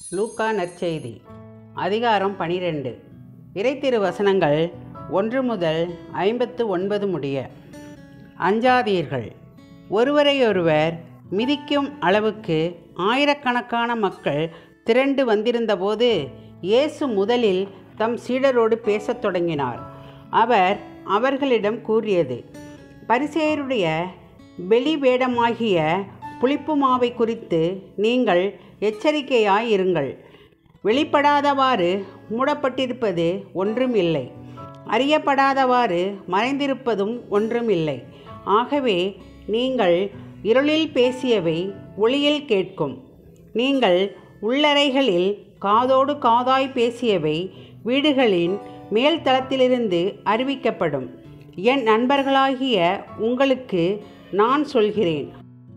லூக்கா நற்செய்தி அதிகாரம் பனிரெண்டு இறைத்திரு வசனங்கள் ஒன்று முதல் ஐம்பத்து ஒன்பது முடிய அஞ்சாதீர்கள் ஒருவரையொருவர் மிதிக்கும் அளவுக்கு ஆயிரக்கணக்கான மக்கள் திரண்டு வந்திருந்தபோது இயேசு முதலில் தம் சீடரோடு பேசத் தொடங்கினார் அவர் அவர்களிடம் கூறியது பரிசேயருடைய வெளி வேடமாகிய புளிப்பு மாவை குறித்து நீங்கள் எச்சரிக்கையாயிருங்கள் வெளிப்படாதவாறு மூடப்பட்டிருப்பது ஒன்றும் இல்லை அறியப்படாதவாறு மறைந்திருப்பதும் ஒன்றும் இல்லை ஆகவே நீங்கள் இருளில் பேசியவை ஒளியில் கேட்கும் நீங்கள் உள்ளறைகளில் காதோடு காதாய் பேசியவை வீடுகளின் மேல் தளத்திலிருந்து அறிவிக்கப்படும் என் நண்பர்களாகிய உங்களுக்கு நான் சொல்கிறேன்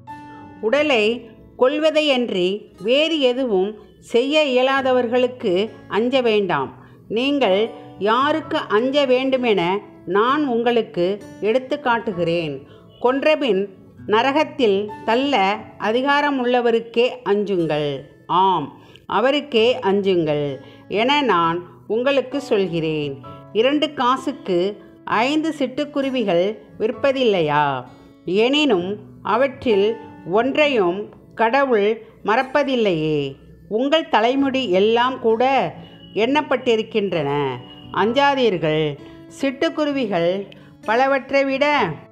உடலை கொல்வதையன்றி வேறு எதுவும் செய்ய இயலாதவர்களுக்கு அஞ்ச வேண்டாம் நீங்கள் யாருக்கு அஞ்ச வேண்டுமென நான் உங்களுக்கு எடுத்து காட்டுகிறேன் கொன்றபின் நரகத்தில் தள்ள அதிகாரமுள்ளவருக்கே அஞ்சுங்கள் ஆம் அவருக்கே அஞ்சுங்கள் என நான் உங்களுக்கு சொல்கிறேன் இரண்டு காசுக்கு ஐந்து சிட்டுக்குருவிகள் விற்பதில்லையா எனினும் அவற்றில் ஒன்றையும் கடவுள் மறப்பதில்லையே உங்கள் தலைமுடி எல்லாம் கூட எண்ணப்பட்டிருக்கின்றன அஞ்சாதீர்கள் சிட்டுக்குருவிகள் பலவற்றை விட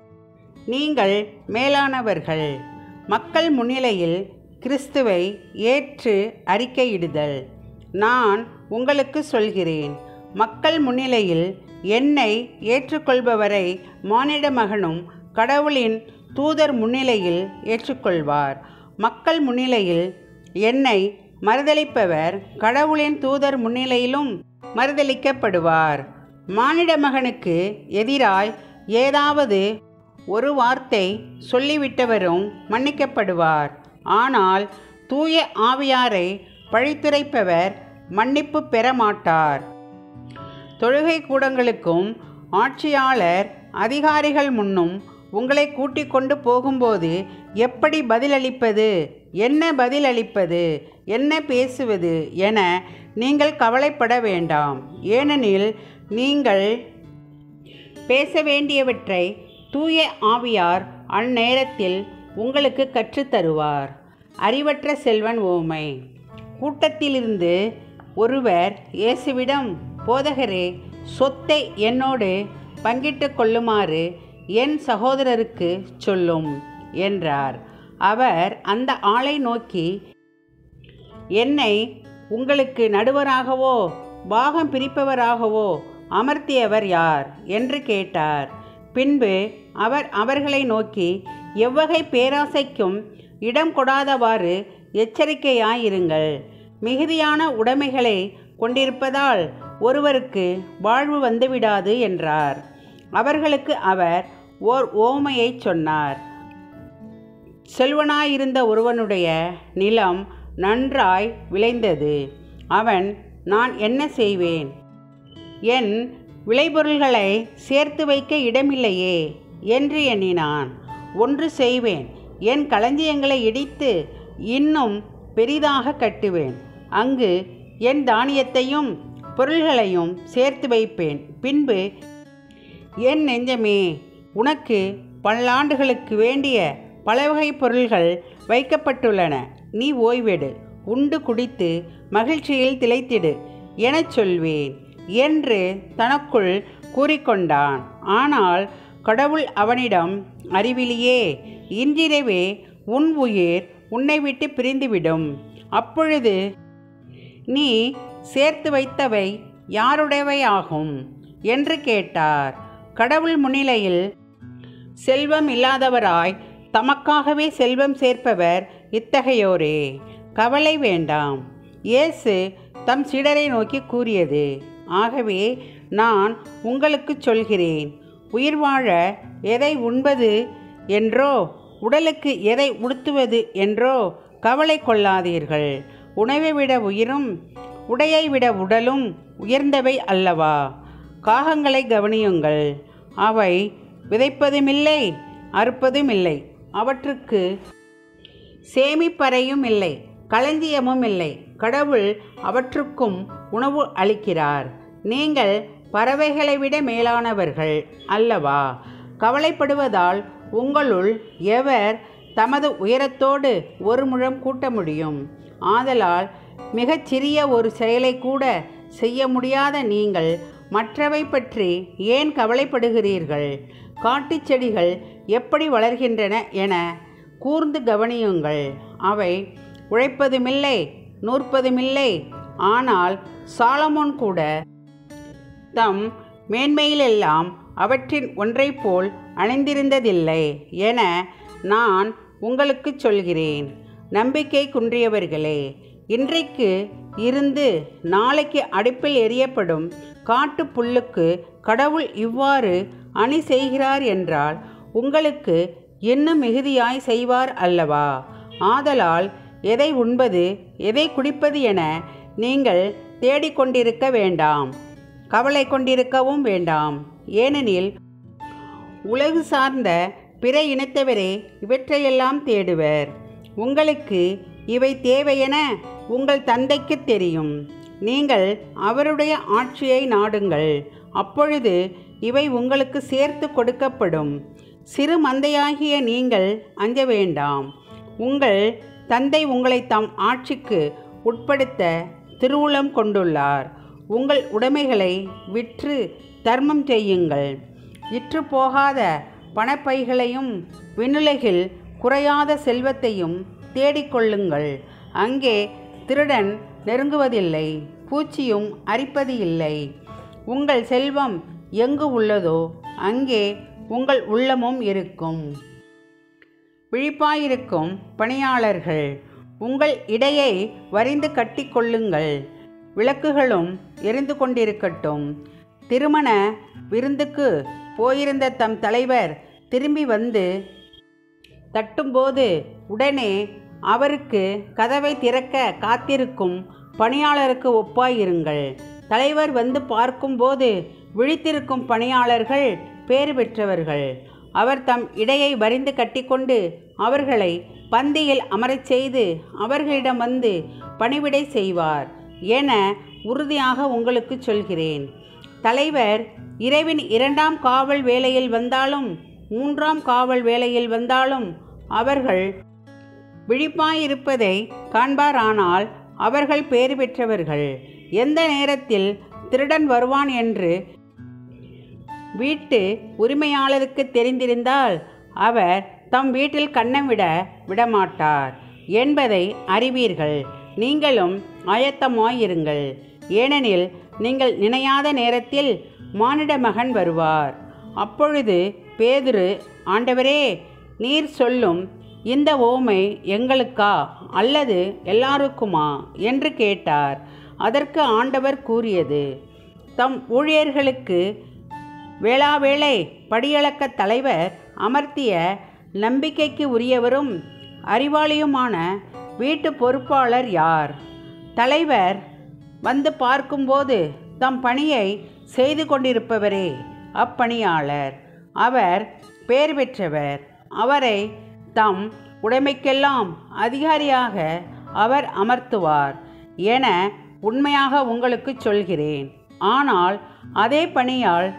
நீங்கள் மேலானவர்கள் மக்கள் முன்னிலையில் கிறிஸ்துவை ஏற்று அறிக்கையிடுதல் நான் உங்களுக்கு சொல்கிறேன் மக்கள் முன்னிலையில் என்னை ஏற்றுக்கொள்பவரை மானிட மகனும் கடவுளின் தூதர் முன்னிலையில் ஏற்றுக்கொள்வார் மக்கள் முன்னிலையில் என்னை மறுதளிப்பவர் கடவுளின் தூதர் முன்னிலையிலும் மறுதளிக்கப்படுவார் மானிட மகனுக்கு எதிராய் ஏதாவது ஒரு வார்த்தை சொல்லிவிட்டவரும் மன்னிக்கப்படுவார் ஆனால் தூய ஆவியாரை பழித்துரைப்பவர் மன்னிப்பு பெற மாட்டார் தொழுகை கூடங்களுக்கும் ஆட்சியாளர் அதிகாரிகள் முன்னும் உங்களை கூட்டிக் கொண்டு போகும்போது எப்படி பதிலளிப்பது என்ன பதிலளிப்பது என்ன பேசுவது என நீங்கள் கவலைப்பட வேண்டாம் ஏனெனில் நீங்கள் பேச வேண்டியவற்றை தூய ஆவியார் அந்நேரத்தில் உங்களுக்கு கற்றுத்தருவார் அறிவற்ற செல்வன் ஓமை கூட்டத்திலிருந்து ஒருவர் இயேசுவிடம் போதகரே சொத்தை என்னோடு பங்கிட்டு கொள்ளுமாறு என் சகோதரருக்கு சொல்லும் என்றார் அவர் அந்த ஆளை நோக்கி என்னை உங்களுக்கு நடுவராகவோ பாகம் பிரிப்பவராகவோ அமர்த்தியவர் யார் என்று கேட்டார் பின்பு அவர் அவர்களை நோக்கி எவ்வகை பேராசைக்கும் இடம் கொடாதவாறு எச்சரிக்கையாயிருங்கள் மிகுதியான உடைமைகளை கொண்டிருப்பதால் ஒருவருக்கு வாழ்வு வந்துவிடாது என்றார் அவர்களுக்கு அவர் ஓர் ஓமையை சொன்னார் செல்வனாயிருந்த ஒருவனுடைய நிலம் நன்றாய் விளைந்தது அவன் நான் என்ன செய்வேன் என் விளைபொருள்களை சேர்த்து வைக்க இடமில்லையே என்று எண்ணினான் ஒன்று செய்வேன் என் களஞ்சியங்களை இடித்து இன்னும் பெரிதாக கட்டுவேன் அங்கு என் தானியத்தையும் பொருள்களையும் சேர்த்து வைப்பேன் பின்பு என் நெஞ்சமே உனக்கு பல்லாண்டுகளுக்கு வேண்டிய பலவகை பொருள்கள் வைக்கப்பட்டுள்ளன நீ ஓய்வெடு உண்டு குடித்து மகிழ்ச்சியில் திளைத்திடு எனச் சொல்வேன் என்று தனக்குள் கூறிக்கொண்டான் ஆனால் கடவுள் அவனிடம் அறிவிலியே இன்றிரவே உன் உயிர் உன்னை விட்டு பிரிந்துவிடும் அப்பொழுது நீ சேர்த்து வைத்தவை யாருடையவையாகும் என்று கேட்டார் கடவுள் முன்னிலையில் செல்வம் இல்லாதவராய் தமக்காகவே செல்வம் சேர்ப்பவர் இத்தகையோரே கவலை வேண்டாம் இயேசு தம் சீடரை நோக்கி கூறியது ஆகவே நான் உங்களுக்கு சொல்கிறேன் உயிர் வாழ எதை உண்பது என்றோ உடலுக்கு எதை உடுத்துவது என்றோ கவலை கொள்ளாதீர்கள் உணவை விட உயிரும் உடையை விட உடலும் உயர்ந்தவை அல்லவா காகங்களை கவனியுங்கள் அவை விதைப்பதுமில்லை அறுப்பதுமில்லை அவற்றுக்கு சேமிப்பறையும் இல்லை களஞ்சியமும் இல்லை கடவுள் அவற்றுக்கும் உணவு அளிக்கிறார் நீங்கள் பறவைகளை விட மேலானவர்கள் அல்லவா கவலைப்படுவதால் உங்களுள் எவர் தமது உயரத்தோடு ஒரு முழம் கூட்ட முடியும் ஆதலால் மிகச் சிறிய ஒரு செயலை கூட செய்ய முடியாத நீங்கள் மற்றவை பற்றி ஏன் கவலைப்படுகிறீர்கள் காட்டுச் செடிகள் எப்படி வளர்கின்றன என கூர்ந்து கவனியுங்கள் அவை உழைப்பதுமில்லை நூற்பதுமில்லை ஆனால் சாலமோன் கூட தம் மேன்மையிலெல்லாம் அவற்றின் ஒன்றைப் போல் அணிந்திருந்ததில்லை என நான் உங்களுக்கு சொல்கிறேன் நம்பிக்கை குன்றியவர்களே இன்றைக்கு இருந்து நாளைக்கு அடுப்பில் எரியப்படும் காட்டு புல்லுக்கு கடவுள் இவ்வாறு அணி செய்கிறார் என்றால் உங்களுக்கு இன்னும் மிகுதியாய் செய்வார் அல்லவா ஆதலால் எதை உண்பது எதை குடிப்பது என நீங்கள் தேடிக்கொண்டிருக்க வேண்டாம் கவலை கொண்டிருக்கவும் வேண்டாம் ஏனெனில் உலகு சார்ந்த பிற இனத்தவரே இவற்றையெல்லாம் தேடுவர் உங்களுக்கு இவை தேவையென உங்கள் தந்தைக்கு தெரியும் நீங்கள் அவருடைய ஆட்சியை நாடுங்கள் அப்பொழுது இவை உங்களுக்கு சேர்த்து கொடுக்கப்படும் சிறு மந்தையாகிய நீங்கள் அஞ்ச வேண்டாம் உங்கள் தந்தை உங்களை தம் ஆட்சிக்கு உட்படுத்த திருவுளம் கொண்டுள்ளார் உங்கள் உடைமைகளை விற்று தர்மம் செய்யுங்கள் இற்று போகாத பணப்பைகளையும் விண்ணுலகில் குறையாத செல்வத்தையும் தேடிக்கொள்ளுங்கள் அங்கே திருடன் நெருங்குவதில்லை பூச்சியும் அரிப்பது இல்லை உங்கள் செல்வம் எங்கு உள்ளதோ அங்கே உங்கள் உள்ளமும் இருக்கும் விழிப்பாயிருக்கும் பணியாளர்கள் உங்கள் இடையை வரிந்து கட்டிக்கொள்ளுங்கள் விளக்குகளும் எரிந்து கொண்டிருக்கட்டும் திருமண விருந்துக்கு போயிருந்த தம் தலைவர் திரும்பி வந்து தட்டும்போது உடனே அவருக்கு கதவை திறக்க காத்திருக்கும் பணியாளருக்கு ஒப்பாயிருங்கள் தலைவர் வந்து பார்க்கும்போது விழித்திருக்கும் பணியாளர்கள் பேறு பெற்றவர்கள் அவர் தம் இடையை வரிந்து கட்டிக்கொண்டு அவர்களை பந்தியில் அமரச் செய்து அவர்களிடம் வந்து பணிவிடை செய்வார் என உறுதியாக உங்களுக்கு சொல்கிறேன் தலைவர் இரவின் இரண்டாம் காவல் வேளையில் வந்தாலும் மூன்றாம் காவல் வேளையில் வந்தாலும் அவர்கள் விழிப்பாயிருப்பதை காண்பாரானால் அவர்கள் பேறு பெற்றவர்கள் எந்த நேரத்தில் திருடன் வருவான் என்று வீட்டு உரிமையாளருக்கு தெரிந்திருந்தால் அவர் தம் வீட்டில் கன்னம் விட விடமாட்டார் என்பதை அறிவீர்கள் நீங்களும் ஆயத்தமாயிருங்கள் ஏனெனில் நீங்கள் நினையாத நேரத்தில் மானிட மகன் வருவார் அப்பொழுது பேதுரு ஆண்டவரே நீர் சொல்லும் இந்த ஓமை எங்களுக்கா அல்லது எல்லாருக்குமா என்று கேட்டார் அதற்கு ஆண்டவர் கூறியது தம் ஊழியர்களுக்கு வேளாவேளை படியளக்க தலைவர் அமர்த்திய நம்பிக்கைக்கு உரியவரும் அறிவாளியுமான வீட்டு பொறுப்பாளர் யார் தலைவர் வந்து பார்க்கும்போது தம் பணியை செய்து கொண்டிருப்பவரே அப்பணியாளர் அவர் பேர் பெற்றவர் அவரை தம் உடைமைக்கெல்லாம் அதிகாரியாக அவர் அமர்த்துவார் என உண்மையாக உங்களுக்கு சொல்கிறேன் ஆனால் அதே பணியால்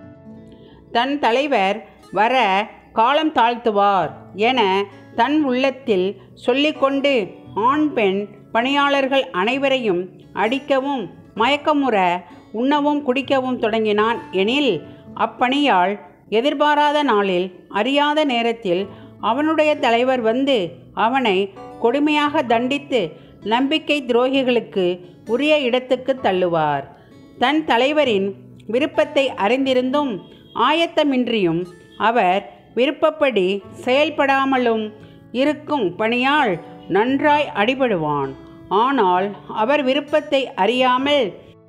தன் தலைவர் வர காலம் தாழ்த்துவார் என தன் உள்ளத்தில் சொல்லிக்கொண்டு ஆண் பெண் பணியாளர்கள் அனைவரையும் அடிக்கவும் மயக்கமுற உண்ணவும் குடிக்கவும் தொடங்கினான் எனில் அப்பணியால் எதிர்பாராத நாளில் அறியாத நேரத்தில் அவனுடைய தலைவர் வந்து அவனை கொடுமையாக தண்டித்து நம்பிக்கை துரோகிகளுக்கு உரிய இடத்துக்கு தள்ளுவார் தன் தலைவரின் விருப்பத்தை அறிந்திருந்தும் ஆயத்தமின்றியும் அவர் விருப்பப்படி செயல்படாமலும் இருக்கும் பணியால் நன்றாய் அடிபடுவான் ஆனால் அவர் விருப்பத்தை அறியாமல்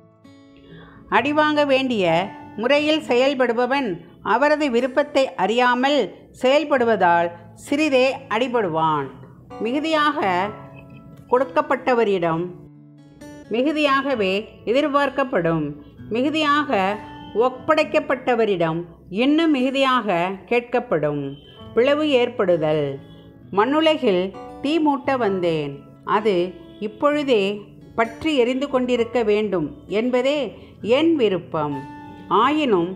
அடிவாங்க வேண்டிய முறையில் செயல்படுபவன் அவரது விருப்பத்தை அறியாமல் செயல்படுவதால் சிறிதே அடிபடுவான் மிகுதியாக கொடுக்கப்பட்டவரிடம் மிகுதியாகவே எதிர்பார்க்கப்படும் மிகுதியாக ஒப்படைக்கப்பட்டவரிடம் இன்னும் மிகுதியாக கேட்கப்படும் பிளவு ஏற்படுதல் மண்ணுலகில் தீ மூட்ட வந்தேன் அது இப்பொழுதே பற்றி எரிந்து கொண்டிருக்க வேண்டும் என்பதே என் விருப்பம் ஆயினும்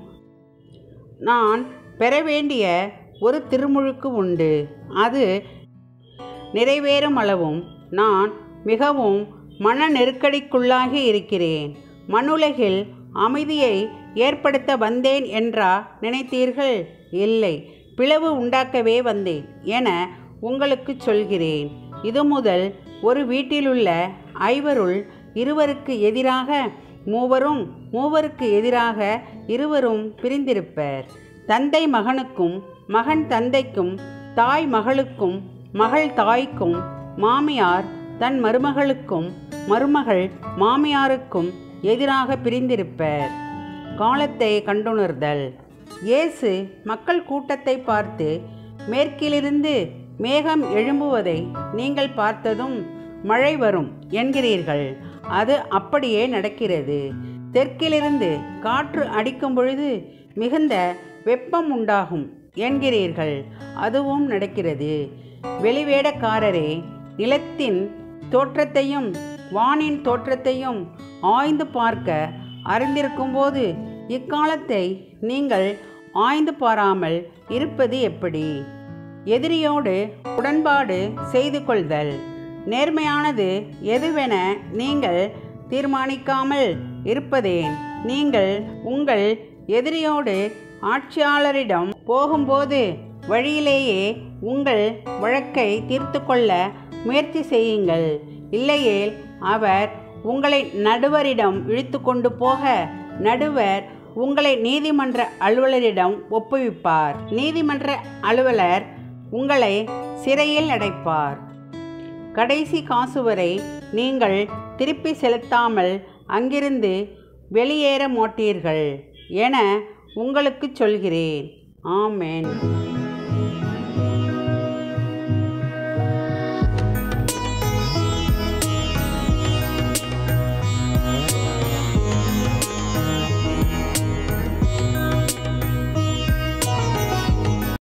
நான் பெற வேண்டிய ஒரு திருமுழுக்கு உண்டு அது நிறைவேறும் அளவும் நான் மிகவும் மன நெருக்கடிக்குள்ளாகி இருக்கிறேன் மண்ணுலகில் அமைதியை ஏற்படுத்த வந்தேன் என்றா நினைத்தீர்கள் இல்லை பிளவு உண்டாக்கவே வந்தேன் என உங்களுக்கு சொல்கிறேன் இது முதல் ஒரு வீட்டிலுள்ள ஐவருள் இருவருக்கு எதிராக மூவரும் மூவருக்கு எதிராக இருவரும் பிரிந்திருப்பர் தந்தை மகனுக்கும் மகன் தந்தைக்கும் தாய் மகளுக்கும் மகள் தாய்க்கும் மாமியார் தன் மருமகளுக்கும் மருமகள் மாமியாருக்கும் எதிராக பிரிந்திருப்பர் காலத்தை கண்டுணர்தல் இயேசு மக்கள் கூட்டத்தை பார்த்து மேற்கிலிருந்து மேகம் எழும்புவதை நீங்கள் பார்த்ததும் மழை வரும் என்கிறீர்கள் அது அப்படியே நடக்கிறது தெற்கிலிருந்து காற்று அடிக்கும் பொழுது மிகுந்த வெப்பம் உண்டாகும் என்கிறீர்கள் அதுவும் நடக்கிறது வெளிவேடக்காரரே நிலத்தின் தோற்றத்தையும் வானின் தோற்றத்தையும் ஆய்ந்து பார்க்க அறிந்திருக்கும்போது இக்காலத்தை நீங்கள் ஆய்ந்து பாராமல் இருப்பது எப்படி எதிரியோடு உடன்பாடு செய்து கொள்தல் நேர்மையானது எதுவென நீங்கள் தீர்மானிக்காமல் இருப்பதேன் நீங்கள் உங்கள் எதிரியோடு ஆட்சியாளரிடம் போகும்போது வழியிலேயே உங்கள் வழக்கை தீர்த்து கொள்ள முயற்சி செய்யுங்கள் இல்லையேல் அவர் உங்களை நடுவரிடம் இழுத்து கொண்டு போக நடுவர் உங்களை நீதிமன்ற அலுவலரிடம் ஒப்புவிப்பார் நீதிமன்ற அலுவலர் உங்களை சிறையில் அடைப்பார் கடைசி காசு வரை நீங்கள் திருப்பி செலுத்தாமல் அங்கிருந்து வெளியேற மாட்டீர்கள் என உங்களுக்கு சொல்கிறேன் ஆமென்